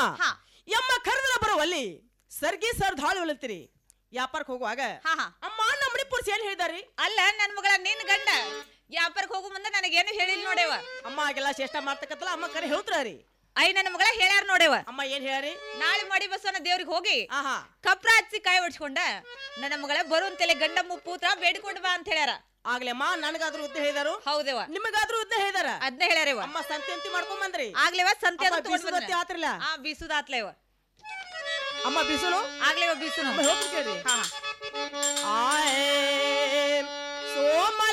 ಹಾ. ಯಮ್ಮ ಕರೆದಲ ಬರುವಲ್ಲಿ ಸರ್ಗಿ ಸರ್ ಧಾಳು ಉಳಿತೀರಿ ವ್ಯಾಪಾರಕ್ಕೆ ಹೋಗುವಾಗ ಹಾ ಹಾ ಅಮ್ಮ ನಮ್ಮ ಪುರುಷ ಏನ್ ಹೇಳಿದಾರಿ ಅಲ್ಲ ನನ್ ಮಗಳ ನಿನ್ ಗಂಡ ವ್ಯಾಪಾರಕ್ಕೆ ಹೋಗು ಮುಂದೆ ನನಗೇನು ಹೇಳಿಲ್ಲ ನೋಡೇವ ಅಮ್ಮ ಆಗೆಲ್ಲ ಚೇಷ್ಟ ಮಾಡ್ತಕ್ಕತ್ತಲ್ಲ ಅಮ್ಮ ಕರೆ ಹೇಳ್ತಾರಿ ಐ ನನ್ನ ಮಗಳ ಹೇಳ್ಯಾರ ನೋಡೇವ ಅಮ್ಮ ಏನ್ ಹೇಳ್ಯಾರಿ ನಾಳೆ ಮಾಡಿ ಬಸವನ ದೇವ್ರಿಗೆ ಹೋಗಿ ಆಹಾ ಕಪ್ರ ಹಚ್ಚಿ ಕಾಯಿ ಹೊಡ್ಸ್ಕೊಂಡ ನನ್ನ ಮಗಳ ಬರುವಂತೆಲೆ ಗಂಡ ಮುಪ್ಪೂತ್ರ ಬೇಡಿಕೊಂಡು ಬಾ ಅಂತ ಹೇಳ್ಯಾರ ಆಗ್ಲೇ ಅಮ್ಮ ನನಗಾದ್ರೂ ಉದ್ದ ಹೇಳಿದಾರು ಹೌದೇವ ನಿಮಗಾದ್ರೂ ಉದ್ದ ಹೇಳಿದಾರ ಅದ್ನ ಹೇಳ್ಯಾರೇವ ಅಮ್ಮ ಸಂತೆ ಅಂತಿ ಮಾಡ್ಕೊಂಡ್ ಬಂದ್ರಿ ಆಗ್ಲೇವ ಸಂತೆ ಅಮ್ಮ ಅದು ತಗೊಂಡ್ ಬೀಸುದತ್ತಿ ಬಂದ್ರ. ಆತ್ರಲ್ಲ ಆ ಬೀಸುದಾತ್ಲೇವ ಅಮ್ಮ ಬಿಸುನು ಆಗ್ಲೇವ ಬೀಸುನು ಅಮ್ಮ ಹೇಳ್ತೀನಿ ಕೇಳ್ರಿ ಹಾ ಆಯೇ ಸೋಮ